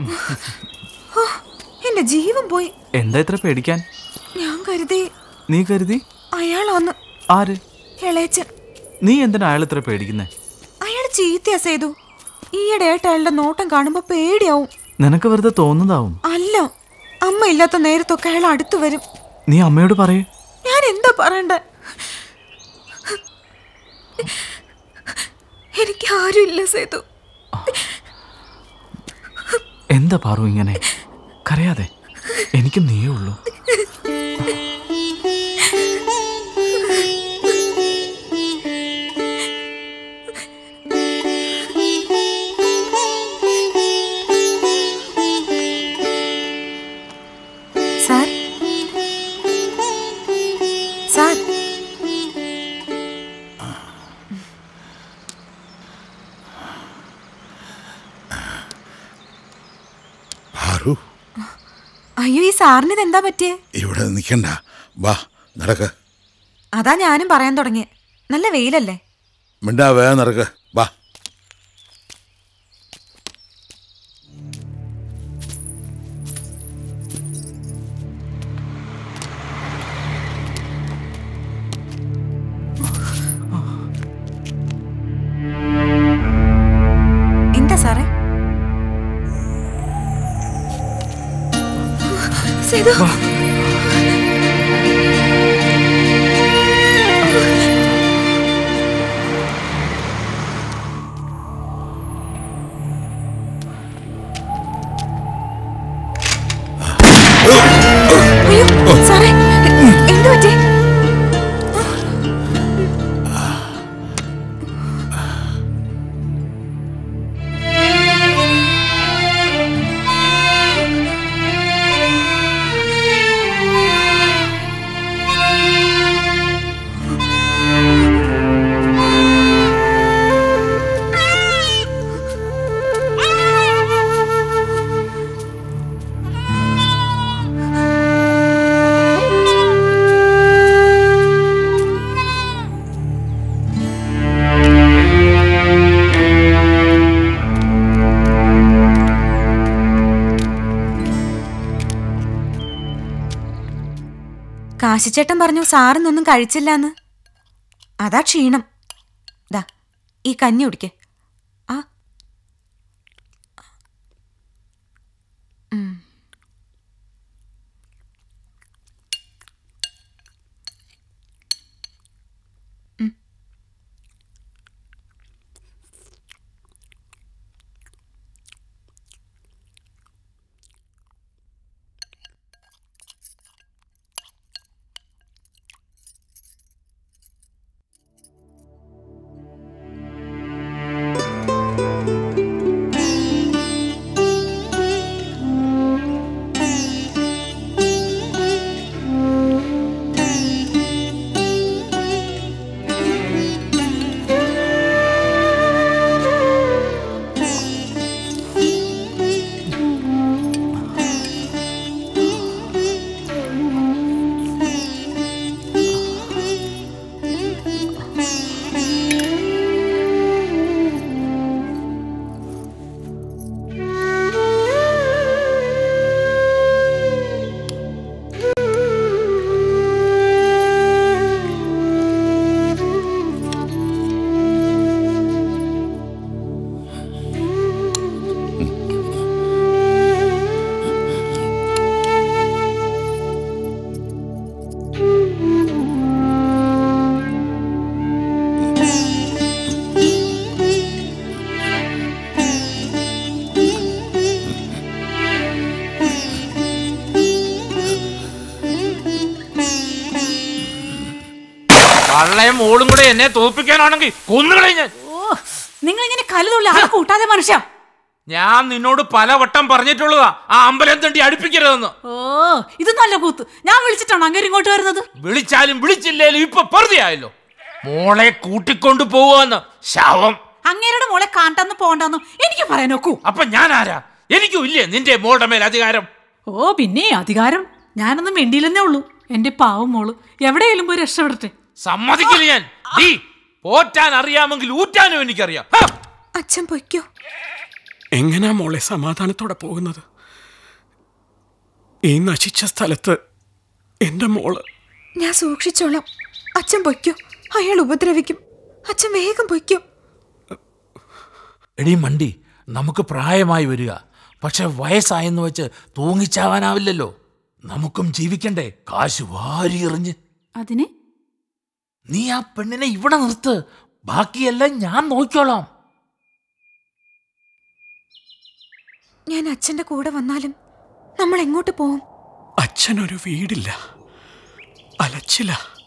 ഓ, എന്റെ ജീവൻ പോയി എന്താ ഇത്ര പേടിക്കാൻ ഞാൻ കരുതി നീ കരുതി അയാളാന്ന് ആര് ഇളയച്ചൻ നീ എന്തിനാ അയാൾ ഇത്ര പേടിക്കുന്നേ അയാൾ ചീത്തയാ സേതു ഈയിടെയായിട്ട് അയാളുടെ നോട്ടം കാണുമ്പോ പേടിയാവും നിനക്ക് വെറുതെ തോന്നുന്നതാവും അല്ല അമ്മ ഇല്ലാത്ത നേരത്തൊക്കെ അയാൾ അടുത്തു വരും നീ അമ്മയോട് പറയേ ഞാൻ എന്താ പറയണ്ടേ എനിക്ക് ആരുമില്ല സേതു എന്താ പാറു ഇങ്ങനെ കരയാതെ എനിക്കും നീയേ ഉള്ളൂ സാർ സാർ പാറു അയ്യോ ഈ സാറിന് ഇതെന്താ പറ്റിയേ ഇവിടെ നിൽക്കണ്ട വാ നടക്ക് അതാ ഞാനും പറയാൻ തുടങ്ങിയ നല്ല വെയിലല്ലേ മിണ്ടാ വേഗം നടക്ക് വാ എന്താ സാറേ സേതു അയ്യോ സാറേ എന്ത് പറ്റി കാശിച്ചേട്ടൻ പറഞ്ഞു സാറിനൊന്നും കഴിച്ചില്ലാന്ന് അതാ ക്ഷീണം ദാ ഈ കഞ്ഞി കുടിക്ക് ആ ഉം. ഉം. വള്ളയും മോളും കൂടെ എന്നെ തോപ്പിക്കാനാണെങ്കിൽ കൊന്നുകളെ ഞാൻ ഓ നിങ്ങൾ ഇങ്ങനെ കലുതുള്ള ആളെ കൂട്ടാതെ മനുഷ്യ ഞാൻ നിന്നോട് പലവട്ടം പറഞ്ഞിട്ടുള്ളതാ ആ അമ്പലം തണ്ടി അടുപ്പിക്കരുതെന്ന് ഓ ഇത് നല്ല കൂത്ത് ഞാൻ വിളിച്ചിട്ടാണ് അങ്ങനെ ഇങ്ങോട്ട് വരുന്നത് വിളിച്ചാലും വിളിച്ചില്ലേലും ഇപ്പൊ വെറുതെയായല്ലോ മോളെ കൂട്ടിക്കൊണ്ടു പോവാന്ന് ശവം അങ്ങേരുടെ മോളെ കാണ്ടെന്ന് പോണ്ടെന്ന് എനിക്ക് പറയാൻ നോക്കൂ അപ്പൊ ഞാൻ ആരാ എനിക്കും ഇല്ലേ നിന്റെ മോളുടെ മേൽ അധികാരം ഓ പിന്നെ അധികാരം ഞാനൊന്നും വേണ്ടിയില്ലെന്നേ ഉള്ളൂ എന്റെ പാവം മോള് എവിടെയെങ്കിലും പോയി രക്ഷപ്പെടട്ടെ സമ്മതിക്കില്ല ഞാൻ ഡീ പോറ്റാൻ അറിയാമെങ്കിൽ ഊറ്റാനും എനിക്കറിയാം ഹ! അച്ഛൻ പൊയ്ക്കോ എങ്ങനാ മോളെ സമാധാനത്തോടെ പോകുന്നത് ഈ നശിച്ച സ്ഥലത്ത് എൻ്റെ മോള് ഞാൻ സൂക്ഷിച്ചോളാം അച്ഛൻ പൊയ്ക്കോ അയാൾ ഉപദ്രവിക്കും അച്ഛൻ വേഗം പൊയ്ക്കോ എടീ മണ്ടി നമുക്ക് പ്രായമായി വരിക പക്ഷെ വയസ്സായെന്ന് വെച്ച് തൂങ്ങിച്ചാവാനാവില്ലല്ലോ നമുക്കും ജീവിക്കണ്ടേ കാശ് വാരി എറിഞ്ഞ് അതിന് നീ ആ പെണ്ണിനെ ഇവിടെ നിർത്ത് ബാക്കിയെല്ലാം ഞാൻ നോക്കിക്കോളാം ഞാൻ അച്ഛന്റെ കൂടെ വന്നാലും നമ്മൾ എങ്ങോട്ട് പോവും അച്ഛനൊരു വീടില്ല അലച്ചില്ല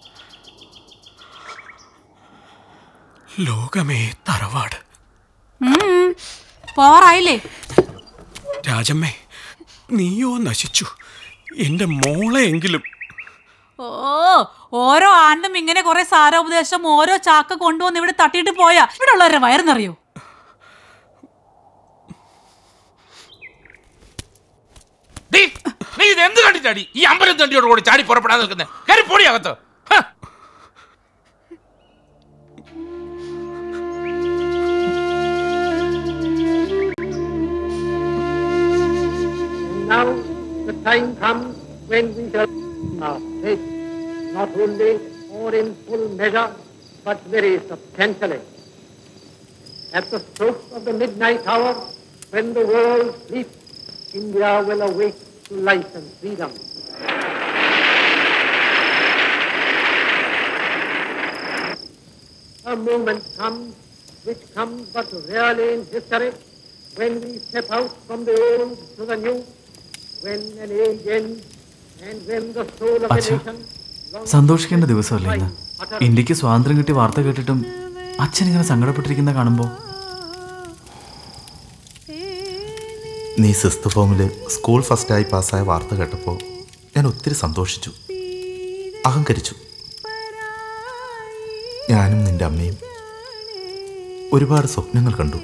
ലോകമേ തറവാട് ഉം, പോറായില്ലേ രാജമ്മേ നീയോ നശിച്ചു എൻ്റെ മോളെയെങ്കിലും ഓ ഓരോ ആണ്ടും ഇങ്ങനെ കുറെ സാരോപദേശം ഓരോ ചാക്ക കൊണ്ടുവന്ന് ഇവിടെ തട്ടിയിട്ട് പോയാ ഇവിടെ ഉള്ളവരുടെ വയറിന്നറിയോ ഡീ, നീ ഇത് എന്ത് കണ്ടിട്ടാടി ഈ അമ്പലം തണ്ടിയോട് കൂടി ചാടി പുറപ്പെടാൻ നിൽക്കുന്നത് കയറി പൊടി അകത്ത് ഹ. Now the time comes when we shall our faith, not only or in full measure, but very substantially. At the stroke of the midnight hour, when the world sleeps, India will awake to life and freedom. A moment comes, which comes but rarely in history, when we step out from the old to the new, when an age ends, and when the soul of a അച്ഛാ, nation longs സന്തോഷിക്കേണ്ട to ദിവസമല്ലേ ഇന്ന് find utterance. ഇന്ത്യക്ക് സ്വാതന്ത്ര്യം കിട്ടിയ വാർത്ത കേട്ടിട്ടും അച്ഛൻ ഇങ്ങനെ സങ്കടപ്പെട്ടിരിക്കുന്ന കാണുമ്പോൾ നീ സിസ്ത് ഫോമിൽ സ്കൂൾ ഫസ്റ്റായി പാസ്സായ വാർത്ത കേട്ടപ്പോൾ ഞാൻ ഒത്തിരി സന്തോഷിച്ചു അഹങ്കരിച്ചു ഞാനും നിന്റെ അമ്മയും ഒരുപാട് സ്വപ്നങ്ങൾ കണ്ടു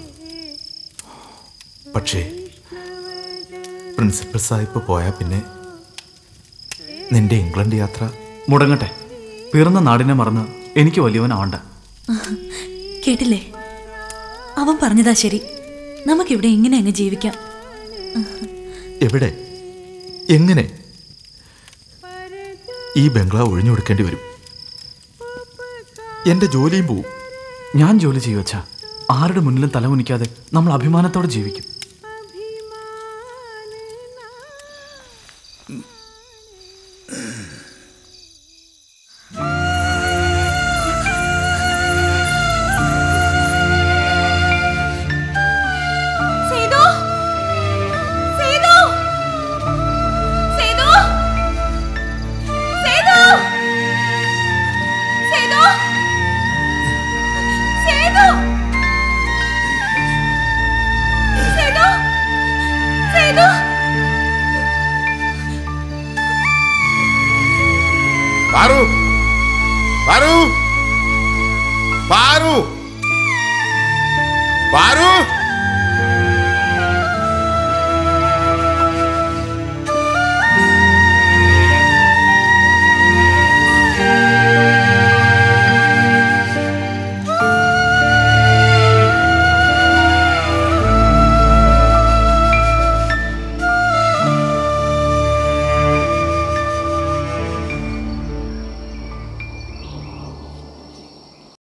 പക്ഷേ പ്രിൻസിപ്പൽ സാഹിബ് പോയാൽ പിന്നെ നിന്റെ ഇംഗ്ലണ്ട് യാത്ര മുടങ്ങട്ടെ പിറന്ന നാടിനെ മറന്ന് എനിക്ക് വലിയവനാവണ്ട കേട്ടില്ലേ അവൻ പറഞ്ഞതാ ശരി നമുക്കിവിടെ ഇങ്ങനെ അങ്ങ് ജീവിക്കാം എവിടെ എങ്ങനെ ഈ ബംഗ്ലാവ് ഒഴിഞ്ഞു കൊടുക്കേണ്ടി വരും എൻ്റെ ജോലിയും പോവും ഞാൻ ജോലി ചെയ്യുവച്ച ആരുടെ മുന്നിലും തലമുനിക്കാതെ നമ്മൾ അഭിമാനത്തോടെ ജീവിക്കും സേതു സേതു സേതു സേതു സേതു സേതു സേതു സേതു പാറു പാറു പാറു പാറു